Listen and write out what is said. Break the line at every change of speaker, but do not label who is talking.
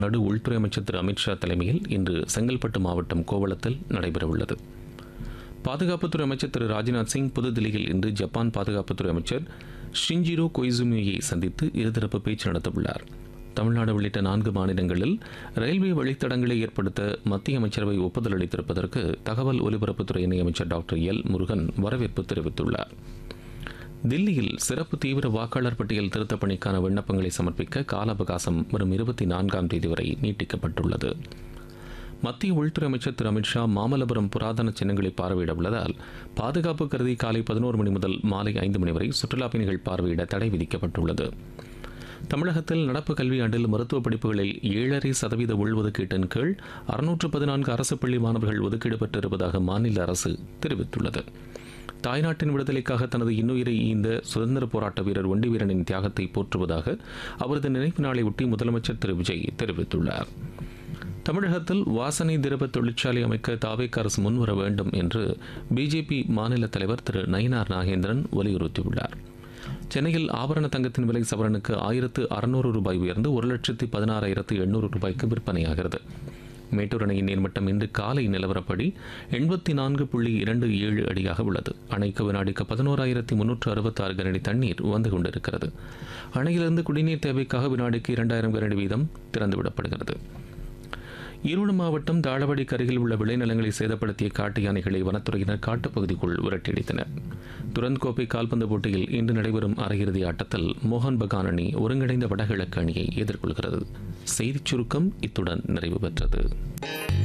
நடு உள்துறை அமைச்சர் திரு அமித்ஷா தலைமையில் இன்று செங்கல்பட்டு மாவட்டம் கோவளத்தில் நடைபெறவுள்ளது பாதுகாப்புத்துறை அமைச்சர் திரு ராஜ்நாத் சிங் புதுதில்லியில் இன்று ஜப்பான் பாதுகாப்புத்துறை அமைச்சர் ஷிஞ்சிரோ கொய்சுமியை சந்தித்து இருதரப்பு பேச்சு நடத்தவுள்ளார் தமிழ்நாடு உள்ளிட்ட நான்கு மாநிலங்களில் ரயில்வே வழித்தடங்களை ஏற்படுத்த மத்திய அமைச்சரவை ஒப்புதல் அளித்திருப்பதற்கு தகவல் ஒலிபரப்புத்துறை இணையமைச்சர் டாக்டர் எல் முருகன் வரவேற்பு தெரிவித்துள்ளார் தில்லியில் சிறப்பு தீவிர வாக்காளர் பட்டியல் திருத்தப் பணிக்கான விண்ணப்பங்களை சமர்ப்பிக்க கால அவகாசம் வரும் இருபத்தி நான்காம் தேதி வரை நீட்டிக்கப்பட்டுள்ளது மத்திய உள்துறை அமைச்சர் திரு அமித்ஷா மாமல்லபுரம் புராதன சின்னங்களை பார்வையிட உள்ளதால் பாதுகாப்பு கருதி காலை பதினோரு மணி முதல் மாலை ஐந்து மணி வரை சுற்றுலாப் பயணிகள் பார்வையிட தடை விதிக்கப்பட்டுள்ளது தமிழகத்தில் நடப்பு கல்வியாண்டில் மருத்துவ படிப்புகளில் ஏழரை சதவீத உள்ஒதுக்கீட்டின் கீழ் அறுநூற்று பதினான்கு அரசு பள்ளி மாணவர்கள் ஒதுக்கீடு பெற்றிருப்பதாக மாநில அரசு தெரிவித்துள்ளது தாய்நாட்டின் விடுதலைக்காக தனது இன்னுயிரை ஈந்த சுதந்திர போராட்ட வீரர் ஒண்டி வீரனின் தியாகத்தை போற்றுவதாக அவரது நினைவு நாளை ஒட்டி முதலமைச்சர் திரு விஜய் தெரிவித்துள்ளார் தமிழகத்தில் வாசனை திரவ தொழிற்சாலை அமைக்க தாவேக்க அரசு முன்வர வேண்டும் என்று பிஜேபி மாநில தலைவர் திரு நயினார் நாகேந்திரன் வலியுறுத்தியுள்ளார் சென்னையில் ஆபரண தங்கத்தின் விலை சவரனுக்கு ஆயிரத்து அறுநூறு ரூபாய் உயர்ந்து ஒரு லட்சத்து பதினாறாயிரத்து எண்ணூறு ரூபாய்க்கு விற்பனையாகிறது மேட்டூர் அணையின் நீர்மட்டம் இன்று காலை நிலவரப்படி எண்பத்தி நான்கு புள்ளி இரண்டு ஏழு அடியாக உள்ளது அணைக்கு வினாடிக்கு பதினோராயிரத்தி முன்னூற்று அறுபத்தாறு கனடி தண்ணீர் வந்து கொண்டிருக்கிறது அணையிலிருந்து குடிநீர் தேவைக்காக வினாடிக்கு இரண்டாயிரம் கனடி வீதம் திறந்துவிடப்படுகிறது ஈரோடு மாவட்டம் தாளவாடிக்கு அருகில் உள்ள விளைநிலங்களை சேதப்படுத்திய காட்டு யானைகளை வனத்துறையினர் காட்டுப்பகுதிக்குள் விரட்டியடித்தனர் துரந்த் கோப்பை கால்பந்து போட்டியில் இன்று நடைபெறும் அரையிறுதி ஆட்டத்தில் மோகன் பகான் அணி ஒருங்கிணைந்த வடகிழக்கு அணியை எதிர்கொள்கிறது செய்திச் சுருக்கம் இத்துடன் நிறைவு பெற்றது